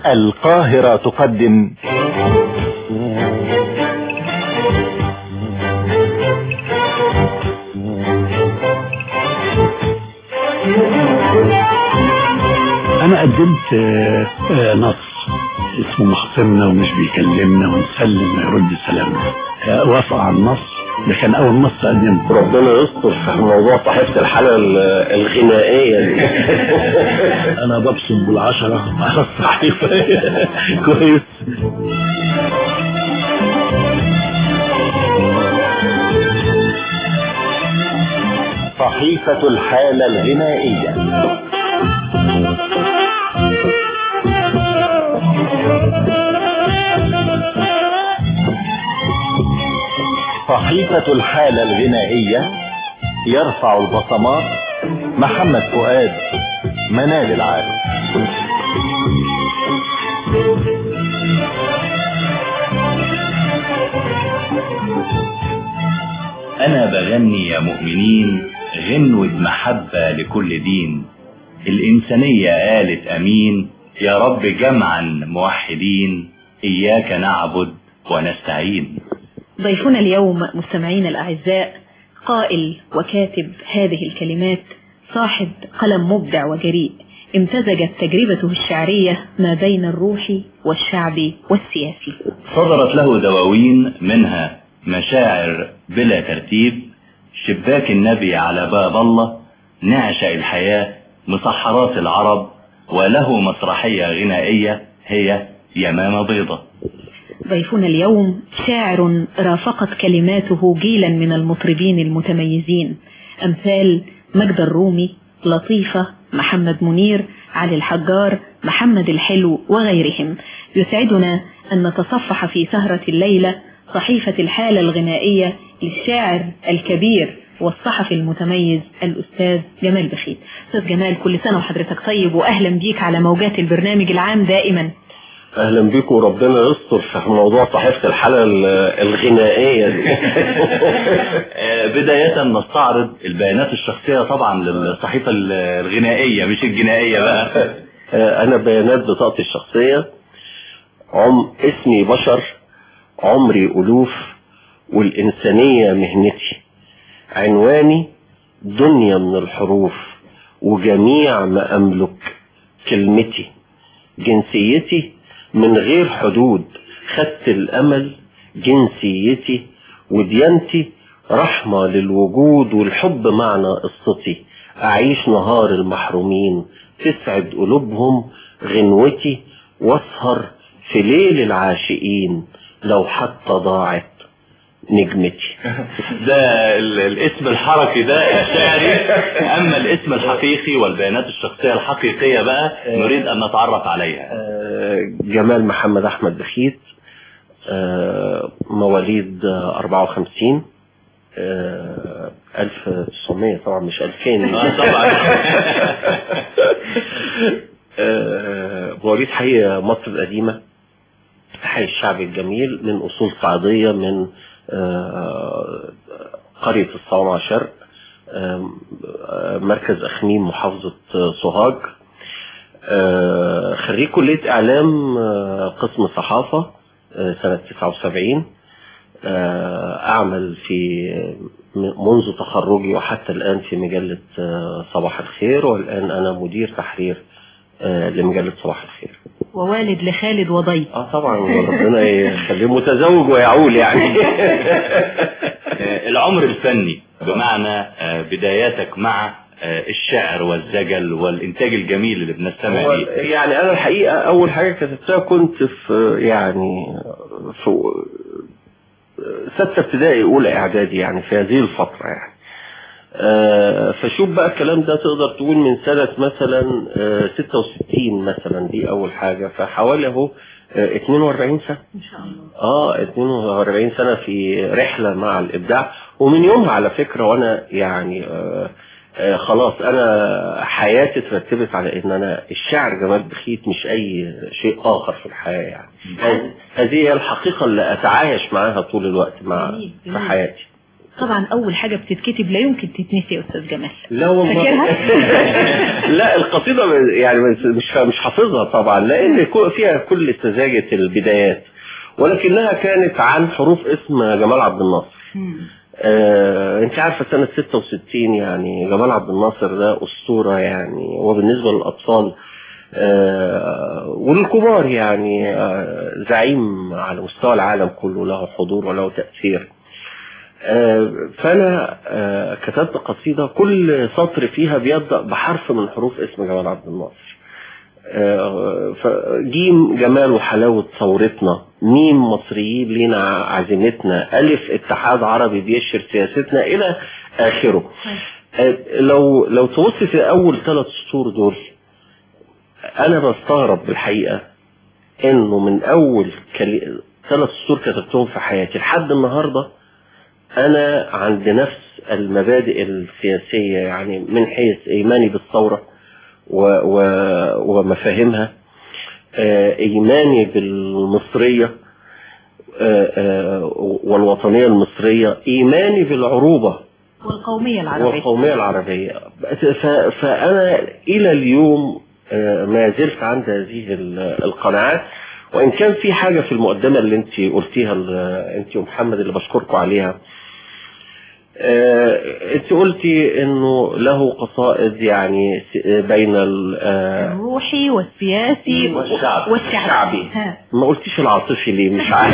القاهرة تقدم انا قدمت آه، آه، نص اسمه مخصمنا ومش بيكلمنا ونسلم ما يرد سلامنا آه، وافق على النص ده كان اول نص قدمته ربنا يستر في موضوع صحيفة الحالة ال- الغنائية دي انا ببصم بالعشرة على الصحيفة كويس صحيفة الحالة الغنائية صحيفة الحالة الغنائية يرفع البصمات محمد فؤاد منال العالم أنا بغني يا مؤمنين غنوة محبة لكل دين الإنسانية قالت أمين يا رب جمعا موحدين إياك نعبد ونستعين ضيفنا اليوم مستمعين الأعزاء قائل وكاتب هذه الكلمات صاحب قلم مبدع وجريء امتزجت تجربته الشعرية ما بين الروحي والشعبي والسياسي صدرت له دواوين منها مشاعر بلا ترتيب شباك النبي على باب الله نعشق الحياة مسحرات العرب وله مسرحية غنائية هي يمامة بيضة ضيفنا اليوم شاعر رافقت كلماته جيلا من المطربين المتميزين أمثال مجد الرومي لطيفة محمد منير علي الحجار محمد الحلو وغيرهم يسعدنا أن نتصفح في سهرة الليلة صحيفة الحالة الغنائية للشاعر الكبير والصحفي المتميز الأستاذ جمال بخيت أستاذ جمال كل سنة وحضرتك طيب وأهلا بيك على موجات البرنامج العام دائما اهلا بيكم وربنا يستر في موضوع صحيفة الحالة ال- الغنائية دي آه، بداية نستعرض البيانات الشخصية طبعا للصحيفة الغنائية مش الجنائية بقى آه، انا بيانات بطاقتي الشخصية عم اسمي بشر عمري الوف والانسانية مهنتي عنواني دنيا من الحروف وجميع ما املك كلمتي جنسيتي من غير حدود خدت الامل جنسيتي وديانتي رحمة للوجود والحب معنى قصتي اعيش نهار المحرومين تسعد قلوبهم غنوتي واسهر في ليل العاشقين لو حتى ضاعت نجمتي ده ال- الاسم الحركي ده الشعري اما الاسم الحقيقي والبيانات الشخصية الحقيقية بقى نريد ان نتعرف عليها آه، جمال محمد احمد بخيت آه، مواليد آه، 54 آه، 1900 طبعا مش 2000 آه، طبعا آه، مواليد حي مصر القديمة حي الشعب الجميل من أصول صعيدية من آه، قرية الصومعة شرق آه، آه، مركز أخميم محافظة آه، سوهاج آه، خريج كلية إعلام آه، قسم صحافة آه، سنة 79 آه، أعمل في منذ تخرجي وحتى الآن في مجلة آه، صباح الخير والآن أنا مدير تحرير آه، لمجلة صباح الخير ووالد لخالد وضيف اه طبعا ربنا يخليه متزوج ويعول يعني آه، العمر الفني بمعنى آه، بداياتك مع آه، الشعر والزجل والانتاج الجميل اللي بنستمع هو ليه يعني انا الحقيقه اول حاجه كتبتها كنت في يعني في ستة ابتدائي اولى اعدادي يعني في هذه الفتره يعني آه، فشوف بقى الكلام ده تقدر تقول من سنة مثلا آه، 66 مثلا دي أول حاجة فحوالي أهو آه، 42 سنة إن شاء الله اه 42 سنة في رحلة مع الإبداع ومن يومها على فكرة وأنا يعني آه آه خلاص أنا حياتي اترتبت على إن أنا الشعر جمال بخيت مش أي شيء آخر في الحياة يعني هذه- هذه هي الحقيقة اللي أتعايش معاها طول الوقت مع جميل، في جميل. حياتي طبعا اول حاجة بتتكتب لا يمكن تتنسي يا استاذ جمال لا والله فاكرها؟ لا القصيدة يعني مش مش حافظها طبعا لان كو- فيها كل سذاجة البدايات ولكنها كانت عن حروف اسم جمال عبد الناصر مم. آه، انت عارفة سنة 66 يعني جمال عبد الناصر ده أسطورة يعني وبالنسبة للأطفال آه، وللكبار يعني آه، زعيم على مستوى العالم كله له حضور وله تأثير آه، فأنا آه، كتبت قصيدة كل سطر فيها بيبدأ بحرف من حروف اسم جمال عبد الناصر آه، فجيم جمال وحلاوة ثورتنا ميم مصريين لينا عزيمتنا ألف اتحاد عربي بيشر سياستنا إلى آخره آه، لو لو تبص في أول ثلاث سطور دول أنا بستغرب بالحقيقة إنه من أول كلي... ثلاث سطور كتبتهم في حياتي لحد النهاردة أنا عند نفس المبادئ السياسية يعني من حيث إيماني بالثورة و و ومفاهيمها آه، إيماني بالمصرية آه، آه، والوطنية المصرية إيماني بالعروبة والقومية العربية والقومية العربية ف- فأنا إلى اليوم آه، ما زلت عند هذه ال- القناعات وإن كان في حاجة في المقدمة اللي أنت قلتيها ال- أنت ومحمد اللي بشكركم عليها آه، أنت قلتي إنه له قصائد يعني س- بين ال- آه، الروحي والسياسي والشعبي. والشعبي الشعبي. ها. ما قلتيش العاطفي ليه مش عارف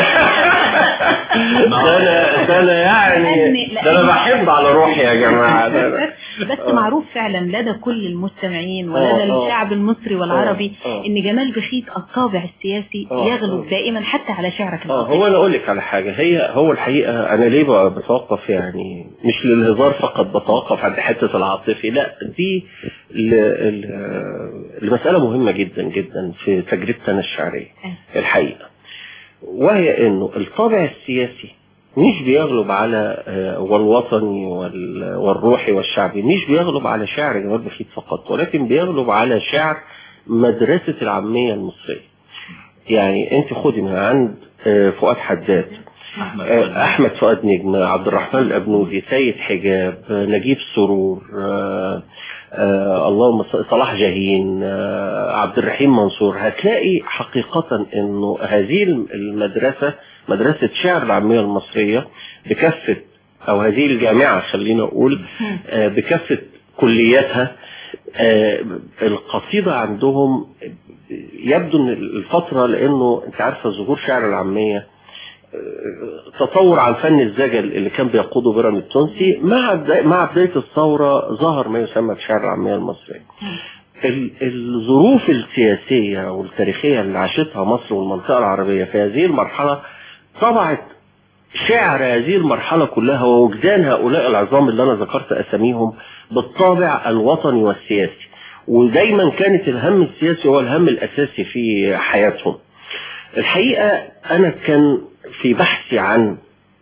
ده انا ده انا يعني لأن- ده انا بحب على روحي يا جماعه ده أنا- بس معروف فعلا لدى كل المستمعين آه، ولدى آه. الشعب المصري والعربي آه، آه. ان جمال بخيت الطابع السياسي آه، يغلب آه. دائما حتى على شعرك اه العاطفي هو انا اقول لك على حاجه هي هو الحقيقه انا ليه بقى بتوقف يعني مش للهزار فقط بتوقف عند حته العاطفي لا دي ل- ال- المساله مهمه جدا جدا في تجربتي انا الشعريه الحقيقه وهي انه الطابع السياسي مش بيغلب على آه، والوطني وال- والروحي والشعبي مش بيغلب على شعر جمال بخيت فقط ولكن بيغلب على شعر مدرسة العامية المصرية يعني انت خدي من عند آه، فؤاد حداد أحمد آه، احمد فؤاد نجم عبد الرحمن الابنودي سيد حجاب آه، نجيب سرور آه، آه، اللهم ص- صلاح جاهين آه، عبد الرحيم منصور هتلاقي حقيقة انه هذه المدرسة مدرسة شعر العامية المصرية بكافة او هذه الجامعة خلينا اقول آه، بكافة كلياتها آه، القصيدة عندهم يبدو ان الفترة لانه انت عارفة ظهور شعر العامية تطور عن فن الزجل اللي كان بيقوده بيرام التونسي مع بدا- مع بداية الثورة ظهر ما يسمى بشعر العامية المصرية ال- الظروف السياسية والتاريخية اللي عاشتها مصر والمنطقة العربية في هذه المرحلة طبعت شعر هذه المرحلة كلها ووجدان هؤلاء العظام اللي أنا ذكرت أساميهم بالطابع الوطني والسياسي ودايما كانت الهم السياسي هو الهم الأساسي في حياتهم الحقيقة أنا كان في بحثي عن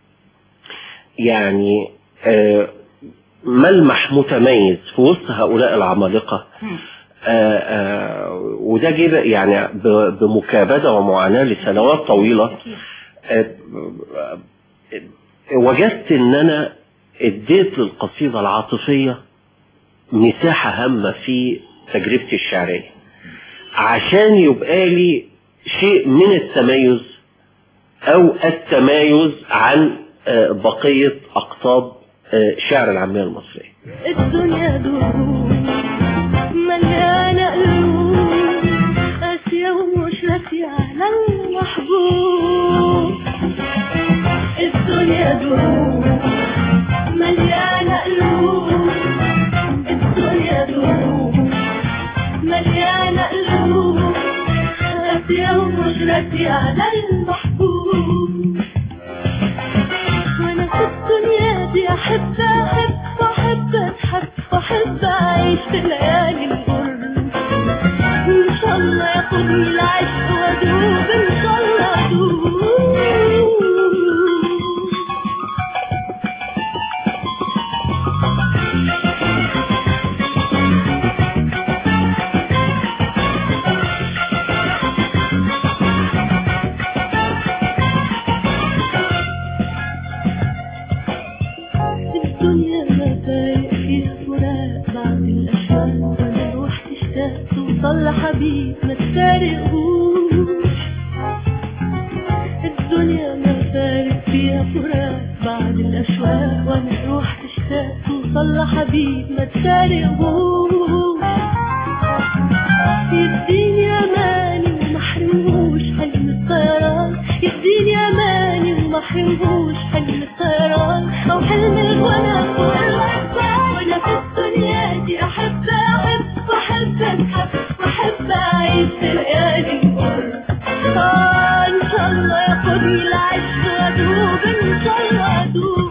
يعني آه، ملمح متميز في وسط هؤلاء العمالقة آه، آه، وده جه يعني ب- بمكابدة ومعاناة لسنوات طويلة آه، آه، وجدت ان انا اديت للقصيدة العاطفية مساحة هامة في تجربتي الشعرية عشان يبقى لي شيء من التميز او التمايز عن آه، بقية اقطاب آه، شعر العامية المصرية الدنيا دروب مليانة قلوب قاسية ومش راسية على المحبوب الدنيا دروب مليانة قلوب الدنيا دروب مليانة قلوب قاسية ومش راسية على المحبوب وانا في الدنيا دي احب احب واحب اضحك واحب اعيش في ليالي القرب ان شاء الله ياخدني العشق وادوب ان شاء الله ادوب حبيب ما تفارقهوش الدنيا ما فارق فيها فراق بعد الأشواق وانا روح تشتاق توصل لحبيب ما تفارقهوش يديني أماني وما حرمهوش حلم الطيران يديني أماني وما حرمهوش حلم الطيران أو حلم الغنى فوق الأحزان وأنا في الدنيا دي أحب أحب وأحب أنحب وأحب أعيش في ليالي القرب آه إن شاء الله ياخدني العشق وأدوب إن شاء الله أدوب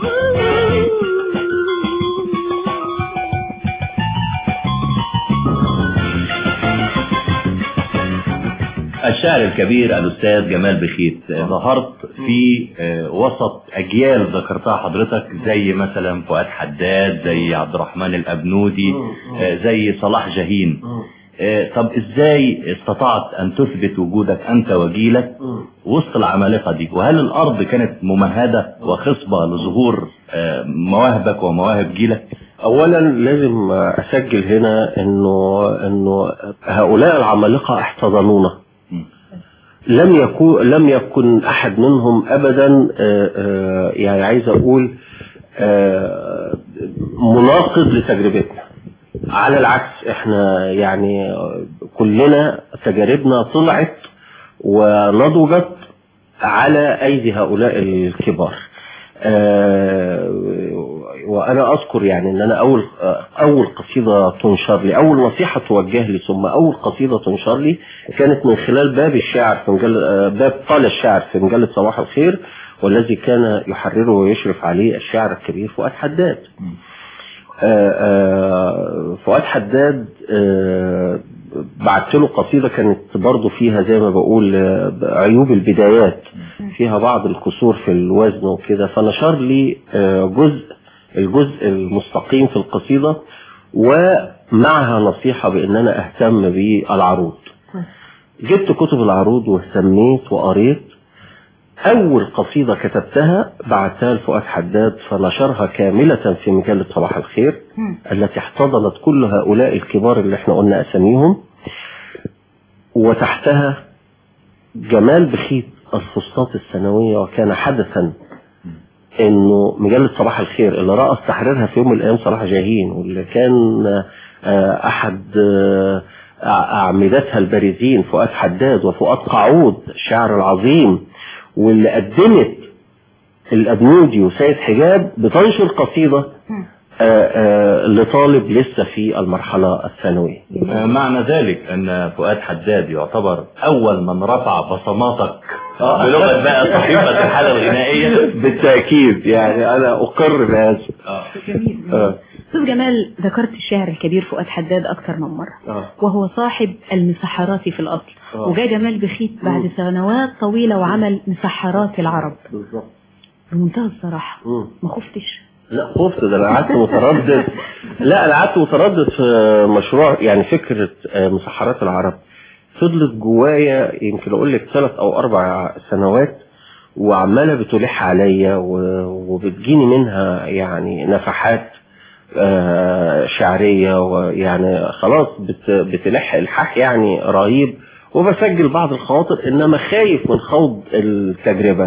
الشاعر الكبير الأستاذ جمال بخيت ظهرت في آه، وسط أجيال ذكرتها حضرتك زي مثلا فؤاد حداد زي عبد الرحمن الأبنودي آه، زي صلاح جاهين آه، طب إزاي استطعت أن تثبت وجودك أنت وجيلك وسط العمالقة دي وهل الأرض كانت ممهدة وخصبة لظهور آه، مواهبك ومواهب جيلك اولا لازم اسجل هنا انه انه هؤلاء العمالقه احتضنونا مم. لم يكون لم يكن احد منهم ابدا آه، آه، يعني عايز اقول آه، مناقض لتجربتنا على العكس احنا يعني آه، كلنا تجاربنا طلعت ونضجت على ايدي هؤلاء الكبار آه، وانا اذكر يعني ان انا اول آه، اول قصيده تنشر لي اول نصيحه توجه لي ثم اول قصيده تنشر لي كانت من خلال باب الشاعر في مجله آه، باب قال الشاعر في مجله صباح الخير والذي كان يحرره ويشرف عليه الشاعر الكبير فؤاد حداد آه، آه، فؤاد حداد آه، بعت له قصيدة كانت برضو فيها زي ما بقول آه، عيوب البدايات فيها بعض الكسور في الوزن وكده فنشر لي آه، جزء الجزء المستقيم في القصيدة ومعها نصيحة بأن أنا أهتم بالعروض جبت كتب العروض واهتميت وقريت أول قصيدة كتبتها بعتها لفؤاد حداد فنشرها كاملة في مجلة صباح الخير التي احتضنت كل هؤلاء الكبار اللي احنا قلنا أساميهم وتحتها جمال بخيت الفسطاط السنوية وكان حدثا انه مجلة صباح الخير اللي رأس تحريرها في يوم من الايام صلاح جاهين واللي كان آه، احد آه، اعمدتها البارزين فؤاد حداد وفؤاد قعود الشاعر العظيم واللي قدمت الابنودي وسيد حجاب بتنشر قصيدة آه، آه، لطالب لسه في المرحلة الثانوية آه، معنى ذلك أن فؤاد حداد يعتبر أول من رفع بصماتك آه. بلغة بقى صحيفة الحالة الغنائية بالتأكيد يعني أنا أقر بهذا جميل آه. أستاذ جمال ذكرت الشاعر الكبير فؤاد حداد أكثر من مرة آه. وهو صاحب المسحرات في الأصل آه. وجاء جمال بخيت بعد سنوات طويلة وعمل مسحرات العرب بالظبط بمنتهى الصراحة مم. ما خفتش لا خفت ده انا قعدت متردد لا انا قعدت متردد في مشروع يعني فكره آه، مسحرات العرب فضلت جوايا يمكن اقول لك ثلاث او اربع سنوات وعماله بتلح عليا و- وبتجيني منها يعني نفحات آه، شعريه ويعني خلاص بت- بتلح الحاح يعني رهيب وبسجل بعض الخواطر انما خايف من خوض التجربه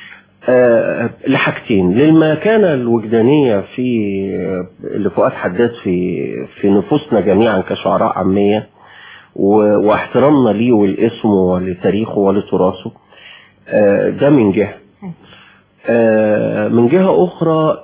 آه، لحاجتين للمكانة الوجدانية في لفؤاد حداد في في نفوسنا جميعا كشعراء عامية و- واحترامنا ليه ولاسمه ولتاريخه ولتراثه آه، ده من جهة آه، من جهة أخرى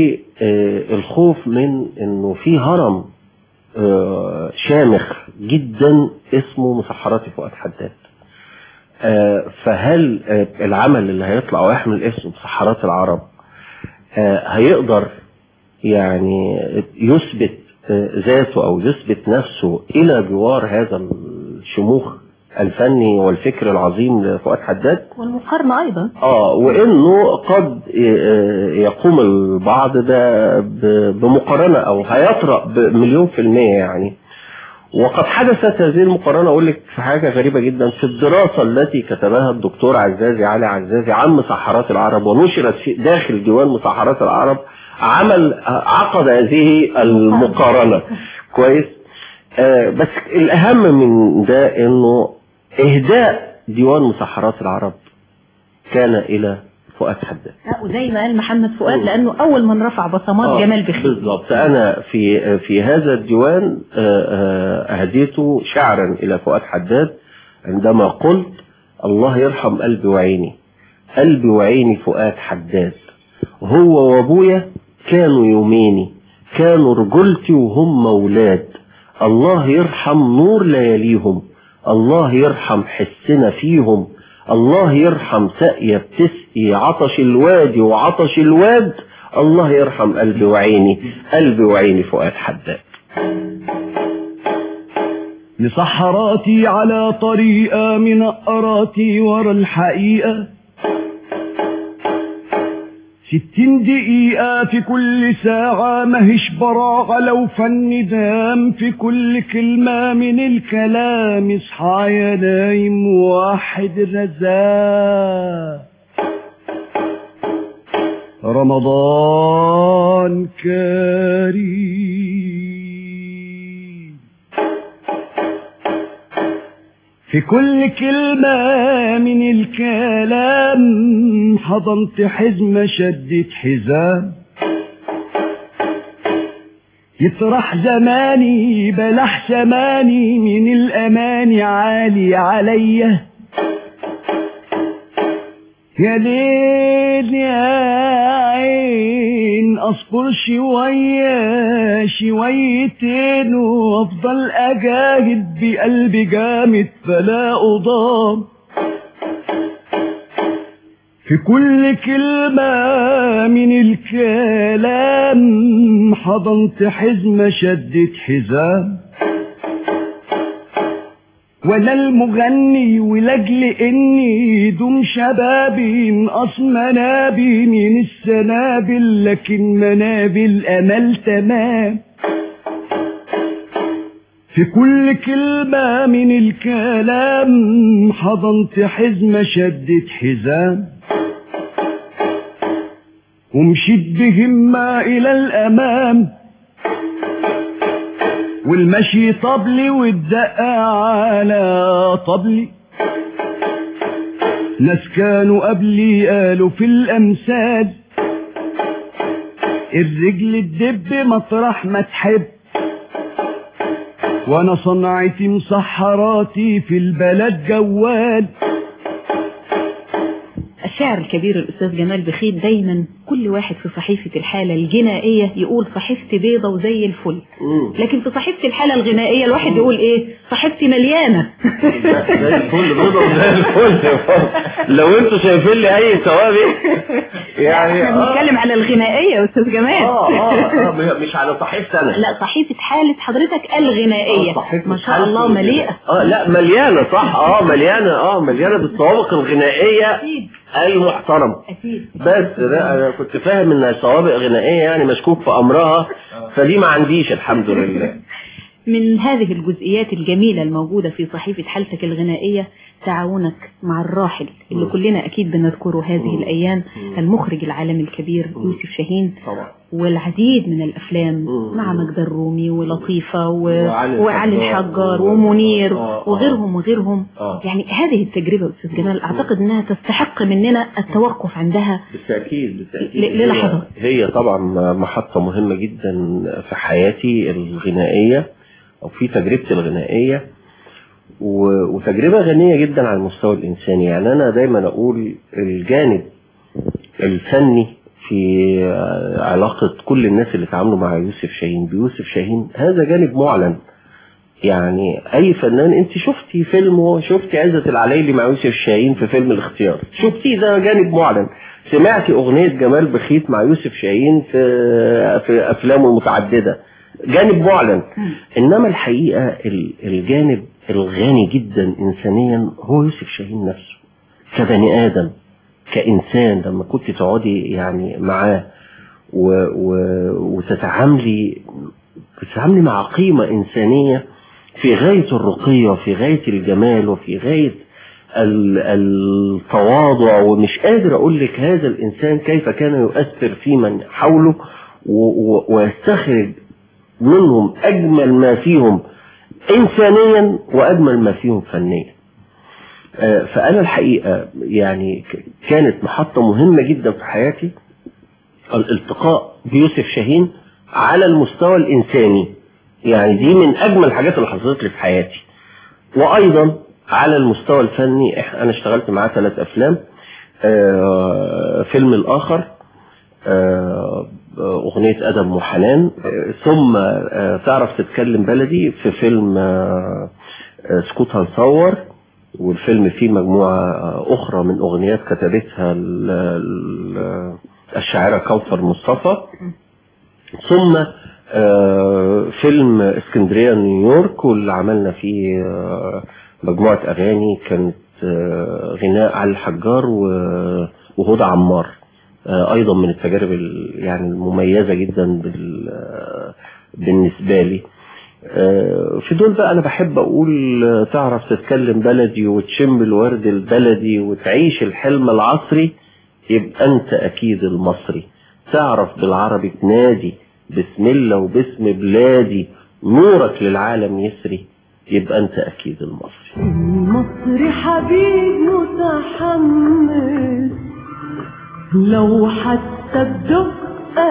للخوف من إنه في هرم آه، شامخ جدا اسمه مسحرات فؤاد حداد آه، فهل آه، العمل اللي هيطلع ويحمل اسم مسحرات العرب آه، هيقدر يعني يثبت آه، ذاته او يثبت نفسه الى جوار هذا الشموخ الفني والفكر العظيم لفؤاد حداد والمقارنة أيضا اه وانه قد آه، يقوم البعض ده ب- بمقارنة او هيطرأ بمليون في المية يعني وقد حدثت هذه المقارنة اقول لك في حاجة غريبة جدا في الدراسة التي كتبها الدكتور عزازي علي عزازي عن مسحرات العرب ونشرت في داخل ديوان مسحرات العرب عمل عقد هذه المقارنة كويس آه بس الأهم من ده إنه إهداء ديوان مسحرات العرب كان إلى فؤاد حداد لا، وزي ما قال محمد فؤاد لانه اول من رفع بصمات آه، جمال بخيت بالضبط أنا في في هذا الديوان آه، آه، أهديت شعرا إلى فؤاد حداد عندما قلت الله يرحم قلبي وعيني قلبي وعيني فؤاد حداد هو وابويا كانوا يوميني كانوا رجلتي وهم ولاد الله يرحم نور لياليهم الله يرحم حسنا فيهم الله يرحم سقية بتسقي عطش الوادي وعطش الواد الله يرحم قلبي وعيني قلبي وعيني فؤاد حداد مسحراتي على طريقة من أراتي ورا الحقيقة ستين دقيقة في كل ساعة ماهيش براعة لو فن دام في كل كلمة من الكلام اصحى يا نايم واحد رزاق رمضان كريم في كل كلمة من الكلام حضنت حزمة شدت حزام يطرح زماني بلح زماني من الأماني عالي عليا يا ليل يا عين اصبر شوية شويتين وافضل اجاهد بقلبي جامد فلا اضام في كل كلمة من الكلام حضنت حزمة شدت حزام ولا المغني ولاجل اني دوم شبابي نقص منابي من السنابل لكن منابل امل تمام في كل كلمة من الكلام حضنت حزمة شدت حزام ومشيت بهمة إلى الأمام والمشي طبلي والدقة على طبلي ناس كانوا قبلي قالوا في الأمثال الرجل تدب مطرح ما تحب وانا صنعتي مسحراتي في البلد جوال الشاعر الكبير الأستاذ جمال بخيت دايما كل واحد في صحيفة الحالة الجنائية يقول صحيفتي بيضة وزي الفل لكن في صحيفة الحالة الغنائية الواحد يقول ايه صحيفتي مليانة زي الفل بيضة وزي الفل لو انتوا شايفين لي اي سوابق يعني احنا اه بنتكلم على الغنائية يا أستاذ جمال اه اه آه، مش على صحيفتي انا لا صحيفة حالة حضرتك الغنائية آه، صحيفة ما شاء حالة الله الغناء. مليئة اه لا مليانة صح اه مليانة اه مليانة بالسوابق الغنائية أكيد المحترم أكيد بس لا انا كنت فاهم انها سوابق غنائية يعني مشكوك في امرها فدي ما عنديش الحمد لله من هذه الجزئيات الجميلة الموجودة في صحيفة حالتك الغنائية تعاونك مع الراحل اللي مم. كلنا أكيد بنذكره هذه مم. الأيام مم. المخرج العالمي الكبير مم. يوسف شاهين طبعا والعديد من الأفلام مم. مع مجد الرومي ولطيفة و... وعلي وعلي الحجار الحجار و- ومنير آه، آه. وغيرهم وغيرهم اه يعني هذه التجربة أستاذ جمال أعتقد أنها تستحق مننا التوقف عندها بالتأكيد بالتأكيد ل- للحظات. هي, هي طبعا محطة مهمة جدا في حياتي الغنائية أو في تجربتي الغنائية و- وتجربة غنية جدا على المستوى الإنساني يعني أنا دايما أقول الجانب الفني في علاقة كل الناس اللي تعاملوا مع يوسف شاهين بيوسف شاهين هذا جانب معلن يعني اي فنان انت شفتي فيلم شفتي عزة العلايلي مع يوسف شاهين في فيلم الاختيار شفتي ده جانب معلن سمعتي اغنية جمال بخيت مع يوسف شاهين في في افلامه المتعددة جانب معلن انما الحقيقة ال- الجانب الغني جدا انسانيا هو يوسف شاهين نفسه كبني ادم كانسان لما كنت تقعدي يعني معاه و و وتتعاملي بتتعاملي مع قيمة إنسانية في غاية الرقي وفي غاية الجمال وفي غاية ال- التواضع ومش قادر أقول لك هذا الإنسان كيف كان يؤثر في من حوله و- و- ويستخرج منهم أجمل ما فيهم إنسانيا وأجمل ما فيهم فنيا آه، فأنا الحقيقة يعني ك- كانت محطة مهمة جدا في حياتي الالتقاء بيوسف شاهين على المستوى الإنساني يعني دي من أجمل الحاجات اللي حصلت لي في حياتي وأيضا على المستوى الفني إح- أنا اشتغلت معاه ثلاث أفلام آه، فيلم الآخر آه، أغنية أدم وحنان آه، ثم آه، تعرف تتكلم بلدي في فيلم آه، آه، سكوت هنصور والفيلم فيه مجموعة آه، أخرى من أغنيات كتبتها ال- ال- الشاعرة كوثر مصطفى ثم آه، فيلم اسكندرية نيويورك واللي عملنا فيه آه، مجموعة أغاني كانت آه، غناء علي الحجار و- وهدى عمار آه، أيضا من التجارب ال- يعني المميزة جدا بال- آه، بالنسبة لي آه، في دول بقى أنا بحب أقول آه، تعرف تتكلم بلدي وتشم الورد البلدي وتعيش الحلم العصري يبقى أنت أكيد المصري تعرف بالعربي تنادي بسم الله وباسم بلادي نورك للعالم يسري يبقى أنت أكيد المصري مصري حبيب متحمل لو حتى بدقة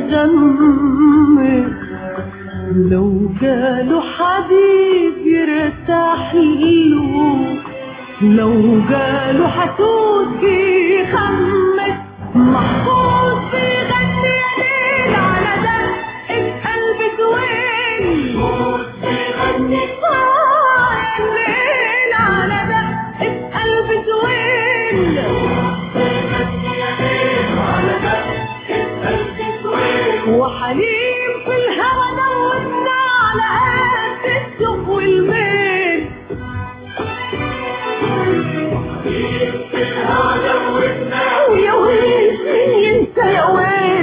يغمس لو جاله حبيب يرتاح له لو جاله حسود يخمس محفوظ بيغني يا ليل على دقة قلب دويل محفوظ بيغني آه يا ليل على دقة قلب دويل وحليم في الهوى نوتنا على قد السوق والميل ويا ويل مين ينسى يا ويل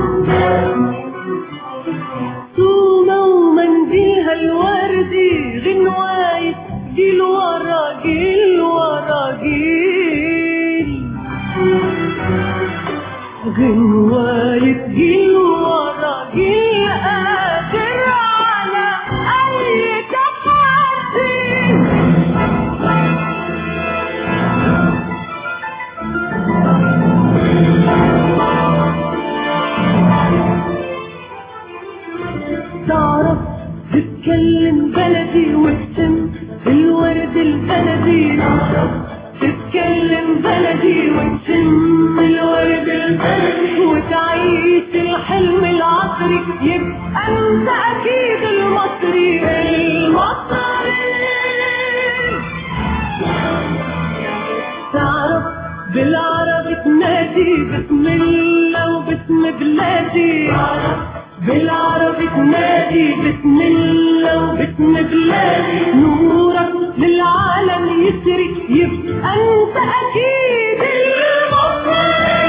تومة ومنديلها الوردي غنواية جيل ورا جيل ورا جيل غنواية جيل ورا جيل قادر على أي تحدي تعرف تتكلم بلدي وتسم الورد البلدي تعرف تتكلم بلدي وتسم الورد البلدي وتعيش الحلم العصري يبقى انت اكيد المصري المصري تعرف بالعربي تنادي بسم الله وباسم بلادي بالعربي تنادي بسم الله وباسم بلادي نورك للعالم يسري يبقى انت اكيد المصري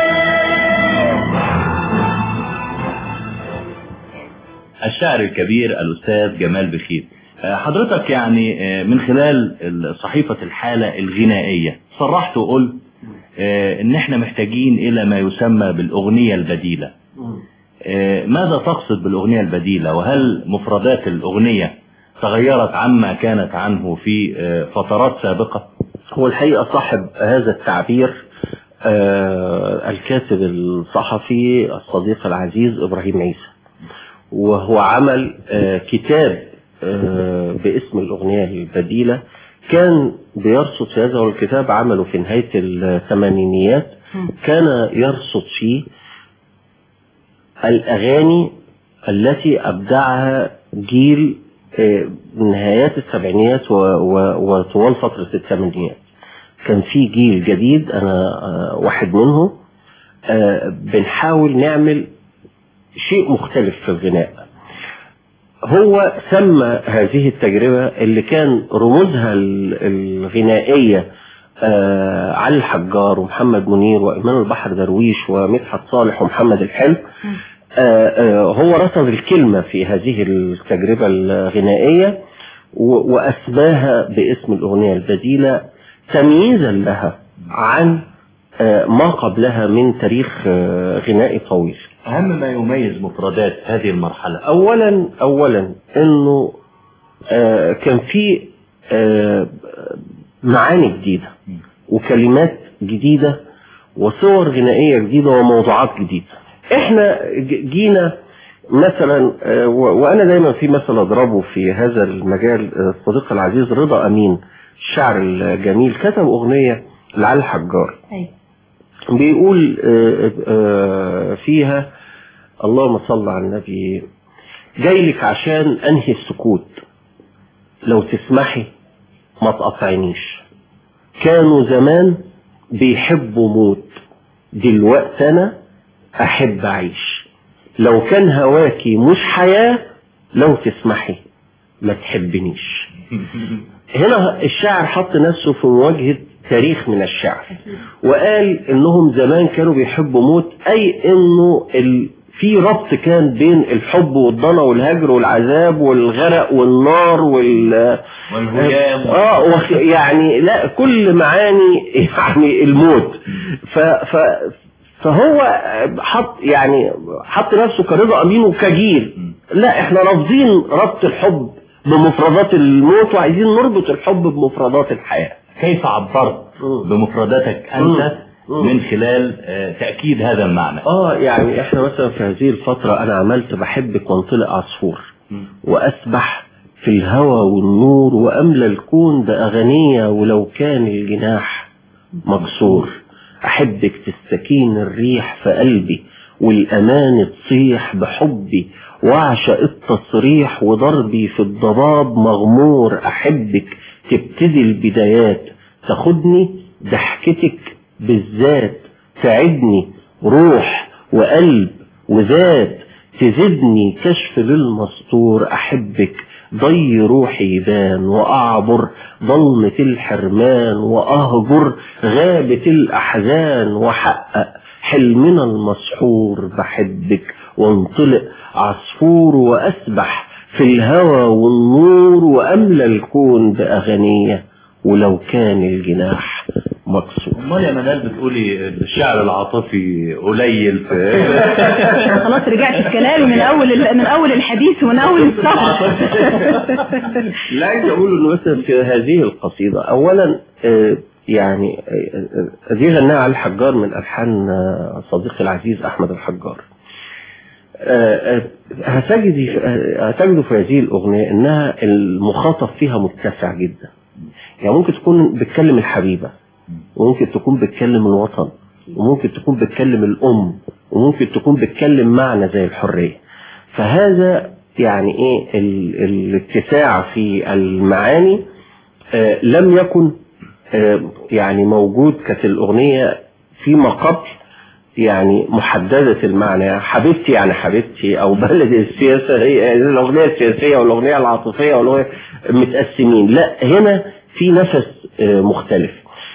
الشاعر الكبير الأستاذ جمال بخيت آه، حضرتك يعني آه، من خلال ال- صحيفة الحالة الغنائية صرحت وقلت آه، ان احنا محتاجين الى ما يسمى بالاغنية البديلة آه، ماذا تقصد بالاغنية البديلة وهل مفردات الاغنية تغيرت عما كانت عنه في آه، فترات سابقة هو الحقيقة صاحب هذا التعبير آه، الكاتب الصحفي الصديق العزيز إبراهيم عيسى وهو عمل آه، كتاب آه، باسم الأغنية البديلة كان بيرصد في هذا الكتاب عمله في نهاية الثمانينيات كان يرصد فيه الأغاني التي أبدعها جيل آه، نهايات السبعينيات و- و- وطوال فترة الثمانينيات كان في جيل جديد أنا آه، واحد منهم آه، بنحاول نعمل شيء مختلف في الغناء هو سمى هذه التجربة اللي كان رموزها ال- الغنائية آه علي الحجار ومحمد منير وإيمان البحر درويش ومدحت صالح ومحمد الحلم آه آه هو رصد الكلمة في هذه التجربة الغنائية و- وأسماها باسم الأغنية البديلة تمييزا لها عن آه ما قبلها من تاريخ آه غنائي طويل اهم ما يميز مفردات هذه المرحلة اولا اولا انه آه، كان في آه، معاني جديدة وكلمات جديدة وصور غنائية جديدة وموضوعات جديدة احنا ج- جينا مثلا آه، و- وانا دايما في مثل اضربه في هذا المجال آه، صديقي العزيز رضا امين الشاعر الجميل كتب اغنية لعلي الحجار أيوة. بيقول آه، آه، فيها اللهم صل على النبي جاي لك عشان انهي السكوت لو تسمحي ما تقطعنيش كانوا زمان بيحبوا موت دلوقتي انا احب اعيش لو كان هواكي مش حياة لو تسمحي ما تحبنيش هنا الشاعر حط نفسه في مواجهة تاريخ من الشعر وقال انهم زمان كانوا بيحبوا موت اي انه ال... في ربط كان بين الحب والضنا والهجر والعذاب والغرق والنار وال والهيام اه وخ- يعني لا كل معاني يعني الموت ف ف فهو حط يعني حط نفسه كرضا امين وكجيل لا احنا رافضين ربط الحب بمفردات الموت وعايزين نربط الحب بمفردات الحياه كيف عبرت مم. بمفرداتك أنت مم. من خلال آه، تأكيد هذا المعنى اه يعني احنا مثلا في هذه الفتره انا عملت بحبك وانطلق عصفور مم. واسبح في الهوى والنور واملى الكون باغنيه ولو كان الجناح مكسور احبك تستكين الريح في قلبي والامان تصيح بحبي واعشق التصريح وضربي في الضباب مغمور احبك تبتدي البدايات تاخدني ضحكتك بالذات تعدني روح وقلب وذات تزدني كشف للمستور احبك ضي روحي يبان واعبر ضلمة الحرمان واهجر غابة الاحزان واحقق حلمنا المسحور بحبك وانطلق عصفور واسبح في الهوى والنور واملى الكون باغنية ولو كان الجناح مكسور امال يا منال بتقولي الشعر العاطفي قليل في خلاص رجعت في كلامي من اول ال- من اول الحديث ومن اول السطر لا عايز اقول انه مثلا في هذه القصيدة اولا آه، يعني آه، آه، دي غناها علي الحجار من الحان آه، صديقي العزيز احمد الحجار آه، آه، هتجدي آه، هتجدوا في هذه الاغنية انها المخاطب فيها متسع جدا يعني ممكن تكون بتكلم الحبيبة وممكن تكون بتكلم الوطن وممكن تكون بتكلم الام وممكن تكون بتكلم معنى زي الحرية فهذا يعني ايه ال- الاتساع في المعاني آه، لم يكن آه، يعني موجود كانت الاغنية فيما قبل يعني محددة المعنى يعني حبيبتي يعني حبيبتي او بلد السياسة هي الاغنية السياسية والاغنية العاطفية والاغنية متقسمين لا هنا في نفس آه، مختلف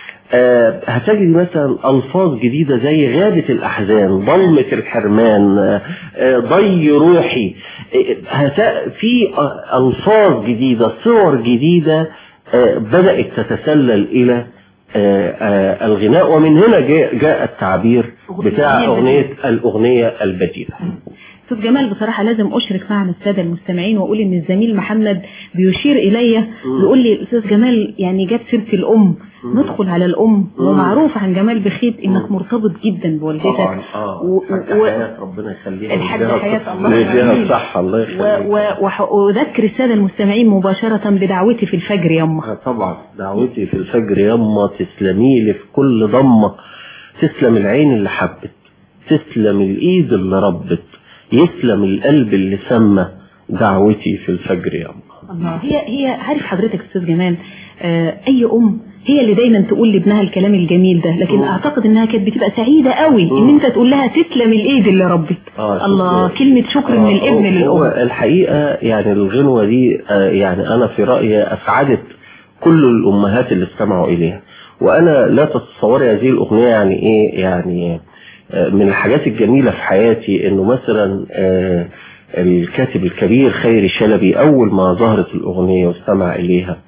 آه، هتجد مثلا الفاظ جديده زي غابه الاحزان ضلمه الحرمان آه، آه، ضي روحي آه، هت- في آه، الفاظ جديده صور جديده آه، بدات تتسلل الى آه، آه، الغناء ومن هنا جاء, جاء التعبير بتاع اغنيه الاغنيه البديله استاذ جمال بصراحة لازم اشرك معنا السادة المستمعين واقول ان الزميل محمد بيشير الي بيقول لي الاستاذ جمال يعني جاب سيرة الام ندخل على الام ومعروف عن جمال بخيت انك مرتبط جدا بوالدتك اه و- الحاجة و- حياة ربنا يخليها الحاج ويديها حياة الصحة. الله ويديها يخليك. الصحة الله و- يخليك و- وح- واذكر السادة المستمعين مباشرة بدعوتي في الفجر يما آه طبعا دعوتي في الفجر يما تسلمي لي في كل ضمة تسلم العين اللي حبت تسلم الايد اللي ربت يسلم القلب اللي سمى دعوتي في الفجر يما الله هي هي عارف حضرتك استاذ جمال آه اي ام هي اللي دايما تقول لابنها الكلام الجميل ده لكن اعتقد انها كانت بتبقى سعيده قوي ان انت تقول لها تسلم الايد اللي ربت آه، الله شكراً. كلمه شكر من آه، الابن هو للام الحقيقة يعني الغنوة دي آه، يعني أنا في رأيي أسعدت كل الأمهات اللي استمعوا إليها وأنا لا تتصوري هذه الأغنية يعني إيه يعني آه، من الحاجات الجميلة في حياتي إنه مثلا آه، الكاتب الكبير خيري شلبي أول ما ظهرت الأغنية واستمع إليها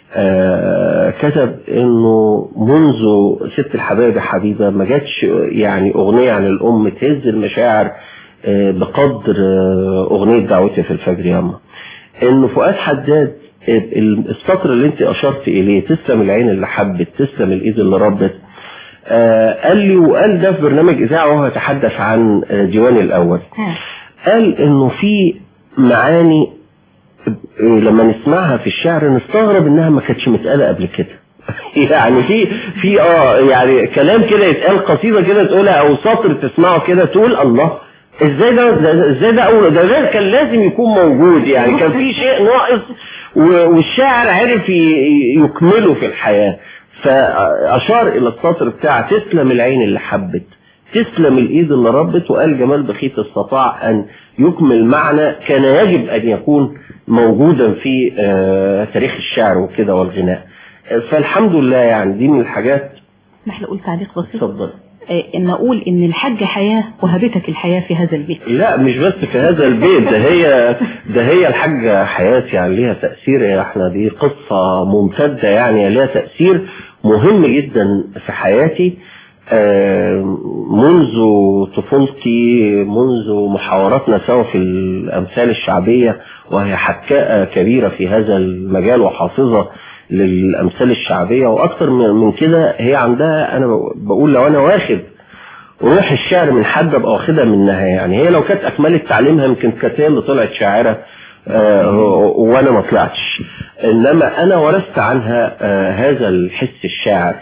آه، كتب انه منذ ست الحبايب حبيبة ما جاتش يعني اغنية عن الام تهز المشاعر آه، بقدر آه، اغنية دعوتي في الفجر ياما انه فؤاد حداد ال- السطر اللي انت اشرت اليه تسلم العين اللي حبت تسلم الايد اللي ربت آه قال لي وقال ده في برنامج اذاعه وهو يتحدث عن آه، ديواني الاول قال انه في معاني آه، لما نسمعها في الشعر نستغرب انها ما كانتش متقاله قبل كده يعني في في اه يعني كلام كده يتقال قصيده كده تقولها او سطر تسمعه كده تقول الله ازاي ده ده- ازاي ده اول ده غير كان لازم يكون موجود يعني كان في شيء ناقص و- والشاعر عرف ي- يكمله في الحياه فاشار الى السطر بتاع تسلم العين اللي حبت تسلم الايد اللي ربت وقال جمال بخيت استطاع ان يكمل معنى كان يجب ان يكون موجودا في آه، تاريخ الشعر وكده والغناء آه، فالحمد لله يعني دي من الحاجات محل اقول تعليق بسيط اتفضل آه، ان اقول ان الحاجة حياة وهبتك الحياة في هذا البيت لا مش بس في هذا البيت ده هي ده هي الحاجة حياتي يعني ليها تأثير يا احنا دي قصة ممتدة يعني ليها تأثير مهم جدا في حياتي آه، منذ طفولتي منذ محاوراتنا سوا في الأمثال الشعبية وهي حكاءة كبيرة في هذا المجال وحافظة للأمثال الشعبية وأكتر من من كده هي عندها أنا بقول لو أنا واخد روح الشعر من حد ابقى واخدها منها يعني هي لو كانت اكملت تعليمها يمكن كانت هي اللي طلعت شاعره آه وانا ما طلعتش انما انا ورثت عنها آه هذا الحس الشاعر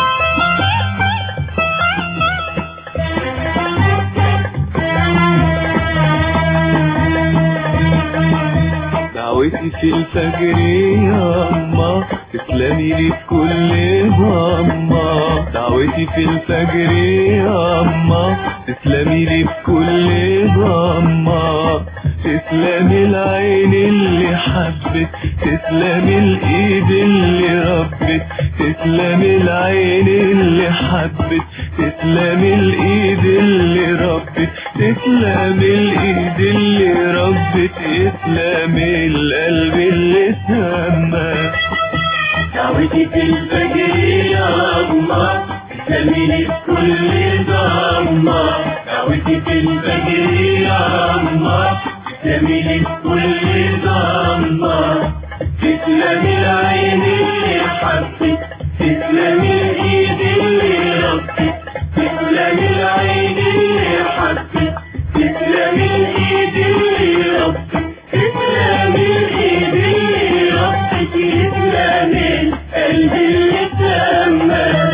دعوتي في الفجر يا أما تسلمي لي بكل ضمة دعوتي في الفجر يا أما تسلمي لي بكل ضمة تسلمي العين اللي حبت تسلمي الإيد اللي ربت تسلمي العين اللي حبت تسلمي الإيد اللي ربت تسلمي الإيد اللي ربت تسلمي القلب اللي سمى دعوتي في الفجر يا الله تسلمي لي بكل ضمة دعوتي في الفجر يا الله تسلمي لي بكل ضمة تسلمي العين اللي حبت تسلمي الايد اللي ربت تسلمي العين اللي حبت تسلمي الايد اللي ربت تسلمي الايد اللي ربت تسلمي القلب اللي سمى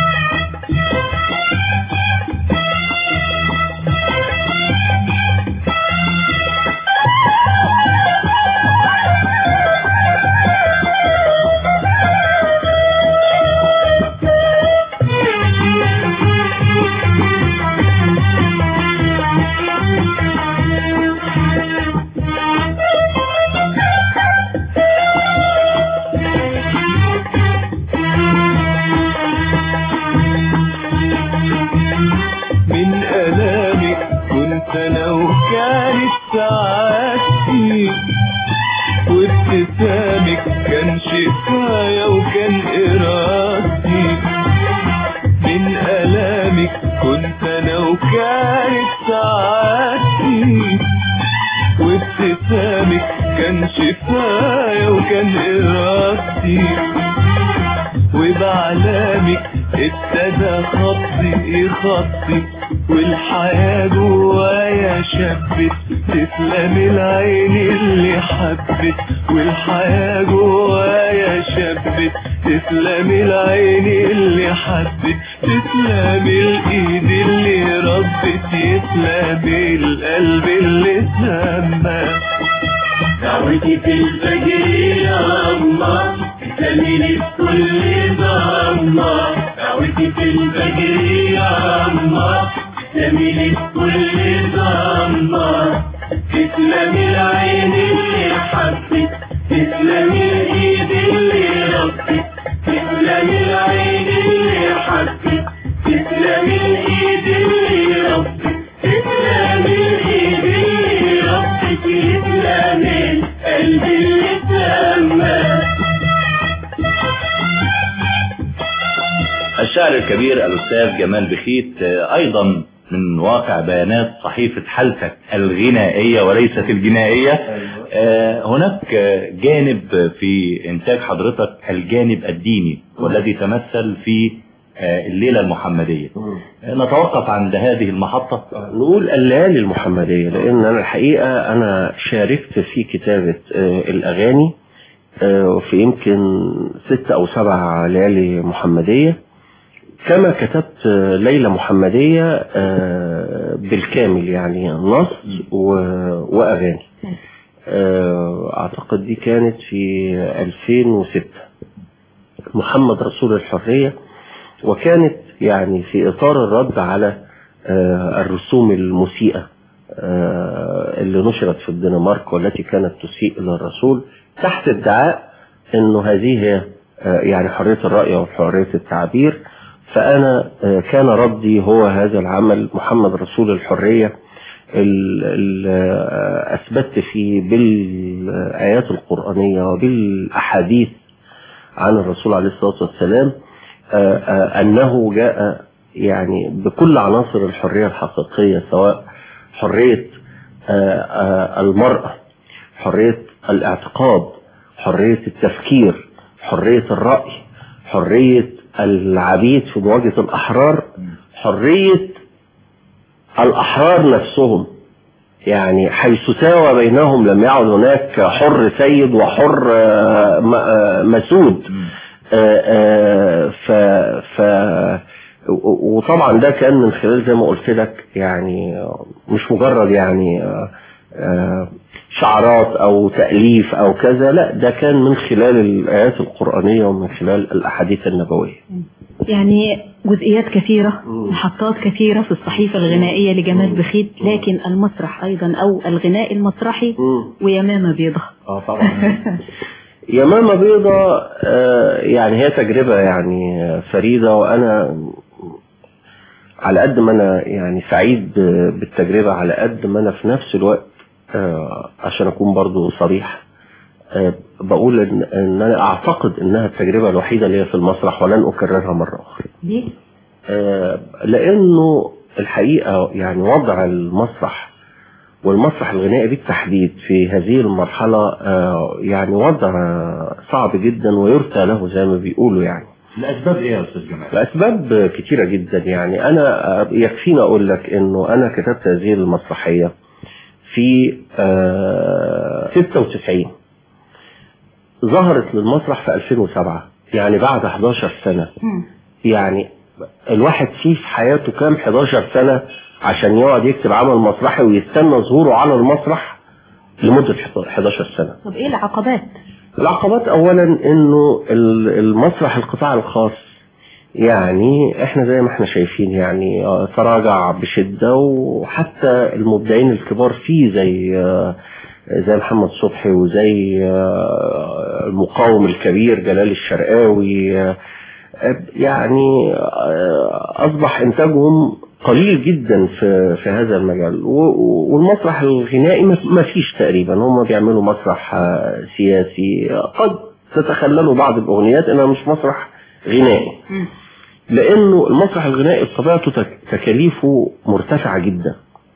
من ألامك كنت أنا وكانت سعادتي وابتسامك كان شفايا وكان إرادتي من ألامك كنت أنا وكانت سعادتي وابتسامك كان شفايا وكان إرادتي وبعلامك ابتدى خطي خطي والحياة جوايا شبت تسلم العين اللي حبت والحياة جوايا شبت تسلم العين اللي حبت تسلم الايد اللي ربت تسلم القلب اللي سمى دعوتي في الفجر يا الله تسلمي لي بكل ضمة دعوتي في الفجر يا الله تسلمي لي بكل ضمة تسلمي العين اللي حبت تسلمي الايد اللي ربت تسلمي العين اللي حبت تسلمي الايد اللي ربت تسلمي الايد اللي ربت تسلمي القلب اللي سمى الشاعر الكبير الأستاذ جمال بخيت آه، أيضا من واقع بيانات صحيفة حالتك الغنائية وليست الجنائية آه، هناك آه، جانب في إنتاج حضرتك الجانب الديني والذي تمثل في آه، الليلة المحمدية آه، نتوقف عند هذه المحطة نقول الليالي المحمدية لأن أنا الحقيقة أنا شاركت في كتابة آه، الأغاني آه، في يمكن ست أو سبع ليالي محمدية كما كتبت آه، ليلة محمدية آه، بالكامل يعني نص و- وأغاني آه، أعتقد دي كانت في 2006 محمد رسول الحرية وكانت يعني في إطار الرد على آه، الرسوم المسيئة آه، اللي نشرت في الدنمارك والتي كانت تسيء إلى الرسول تحت ادعاء أنه هذه هي آه، يعني حرية الرأي وحرية التعبير فأنا آه، كان ردي هو هذا العمل محمد رسول الحرية ال- ال- آه، أثبتت فيه بالآيات القرآنية وبالأحاديث عن الرسول عليه الصلاة والسلام آه، آه، أنه جاء يعني بكل عناصر الحرية الحقيقية سواء حرية آه، آه، المرأة حرية الاعتقاد حرية التفكير حرية الرأي حرية العبيد في مواجهة الأحرار حرية الأحرار نفسهم يعني حيث ساوى بينهم لم يعد هناك حر سيد وحر آه، م- آه، مسود آه، آه، ف ف و- وطبعا ده كان من خلال زي ما قلت لك يعني آه، مش مجرد يعني آه، آه، شعارات او تأليف او كذا لا ده كان من خلال الآيات القرآنية ومن خلال الأحاديث النبوية يعني جزئيات كثيرة محطات كثيرة في الصحيفة الغنائية لجمال بخيت لكن المسرح أيضا أو الغناء المسرحي ويمامة بيضة اه طبعا يمامة بيضة آه، يعني هي تجربة يعني آه، فريدة وأنا على قد ما أنا يعني سعيد ب- بالتجربة على قد ما أنا في نفس الوقت آه، عشان أكون برضو صريح آه، بقول إن, إن أنا أعتقد إنها التجربة الوحيدة اللي هي في المسرح ولن أكررها مرة أخرى ليه؟ آه، لانه الحقيقه يعني وضع المسرح والمسرح الغنائي بالتحديد في هذه المرحله آه، يعني وضع آه، صعب جدا ويرثى له زي ما بيقولوا يعني الأسباب إيه يا أستاذ جمال؟ لأسباب كتيرة جدا يعني أنا يكفيني أقول لك إنه أنا كتبت هذه المسرحية في آه، 96 ظهرت للمسرح في 2007 يعني بعد 11 سنة يعني الواحد فيه في حياته كام 11 سنة عشان يقعد يكتب عمل مسرحي ويستنى ظهوره على المسرح لمدة 11 سنة طب إيه العقبات؟ العقبات اولا انه ال- المسرح القطاع الخاص يعني احنا زي ما احنا شايفين يعني آه، تراجع بشدة وحتى المبدعين الكبار فيه زي آه، زي محمد صبحي وزي آه، المقاوم الكبير جلال الشرقاوي آه، يعني آه، اصبح انتاجهم قليل جدا في في هذا المجال و- و- والمسرح الغنائي ما- ما فيش تقريبا هم بيعملوا مسرح آه، سياسي آه، قد تتخللوا بعض الاغنيات انها مش مسرح غنائي لانه المسرح الغنائي بطبيعته تك- تكاليفه مرتفعه جدا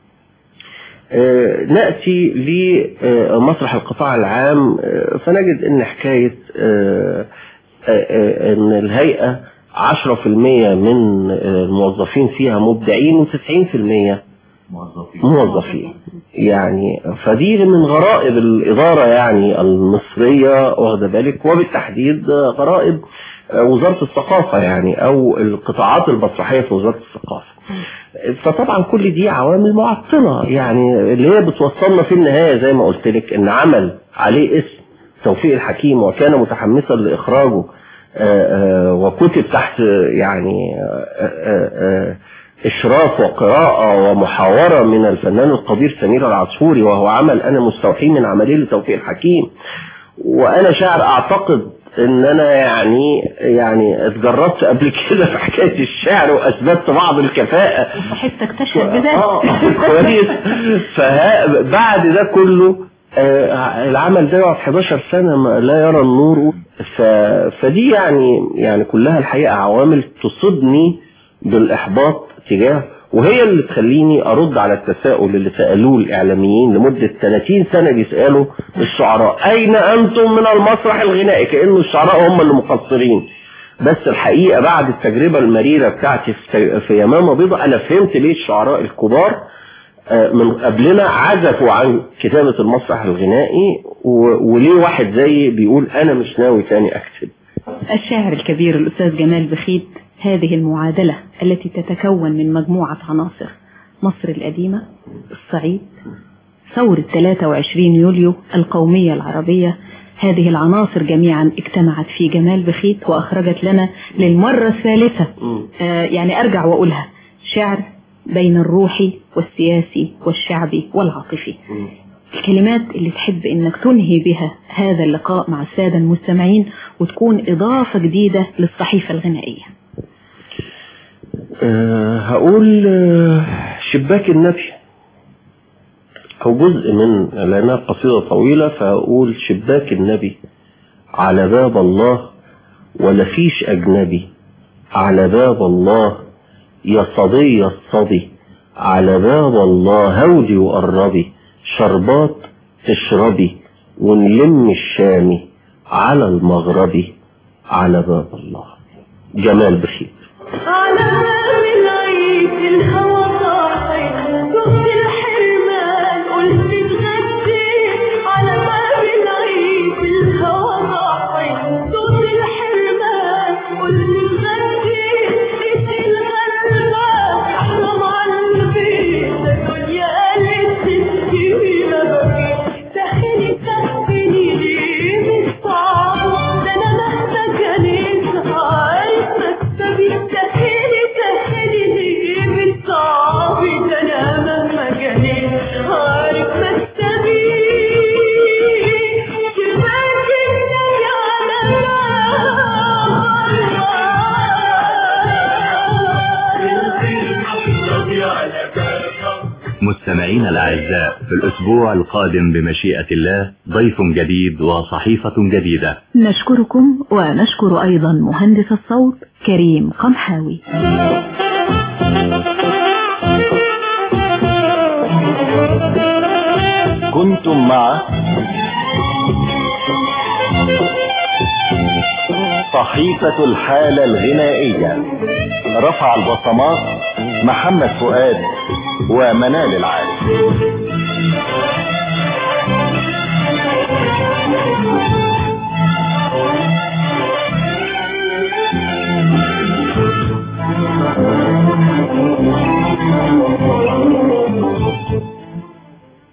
آه، نأتي لمسرح القطاع العام آه، فنجد ان حكاية آه، آه، آه، ان الهيئة 10% من آه، الموظفين فيها مبدعين و90% موظفين يعني فدي من غرائب الإدارة يعني المصرية واخده بالك وبالتحديد آه، غرائب آه، وزارة الثقافة يعني أو القطاعات المسرحية في وزارة الثقافة فطبعا كل دي عوامل معطلة يعني اللي هي بتوصلنا في النهاية زي ما قلت لك ان عمل عليه اسم توفيق الحكيم وكان متحمسا لإخراجه آه، آه، وكتب تحت يعني آه، آه، آه، إشراف وقراءة ومحاورة من الفنان القدير سمير العصفوري وهو عمل أنا مستوحي من عملية لتوفيق الحكيم وأنا شاعر أعتقد ان انا يعني يعني اتجربت قبل كده في حكايه الشعر واثبتت بعض الكفاءه صحيفتك تشهد بذلك اه كويس فبعد ده كله آه، العمل ده يقعد 11 سنة ما لا يرى النور ف... فدي يعني يعني كلها الحقيقة عوامل تصيبني بالإحباط تجاه وهي اللي تخليني ارد على التساؤل اللي سالوه الاعلاميين لمده 30 سنه بيسالوا الشعراء اين انتم من المسرح الغنائي كانه الشعراء هم اللي مقصرين بس الحقيقه بعد التجربه المريره بتاعتي في في يمامه بيضاء انا فهمت ليه الشعراء الكبار آه، من قبلنا عزفوا عن كتابه المسرح الغنائي و- وليه واحد زيي بيقول انا مش ناوي تاني اكتب الشاعر الكبير الأستاذ جمال بخيت هذه المعادلة التي تتكون من مجموعة عناصر مصر القديمة الصعيد ثورة 23 يوليو القومية العربية هذه العناصر جميعا اجتمعت في جمال بخيت وأخرجت لنا للمرة الثالثة آه يعني أرجع وأقولها شعر بين الروحي والسياسي والشعبي والعاطفي الكلمات اللي تحب انك تنهي بها هذا اللقاء مع السادة المستمعين وتكون اضافة جديدة للصحيفة الغنائية أه هقول آه، شباك النبي او جزء من لانها قصيدة طويلة فهقول شباك النبي على باب الله ولا فيش اجنبي على باب الله يا صبي يا الصبي على باب الله هودي وقربي شربات تشربي ونلم الشامي على المغربي على باب الله جمال بخيت على باب العيد الهوى صاحي شفت الحرمان قلت اتغدي على باب العيد الهوى صاحي شفت الحرمان قلت اتغدي ادي الغلبان احرم على البيت الدنيا قالت تسكي ما بكيت سهلي سهلي ليه مش صعب ده انا مهما كانت عارف مكتبي سهلي سهلي ليه مش صعب ده انا مهما كانت عارف مكتبي شباك النبي على مستمعينا الأعزاء في الأسبوع القادم بمشيئة الله ضيف جديد وصحيفة جديدة نشكركم ونشكر أيضا مهندس الصوت كريم قمحاوي كنتم مع صحيفة الحالة الغنائية رفع البصمات محمد فؤاد ومنال العالي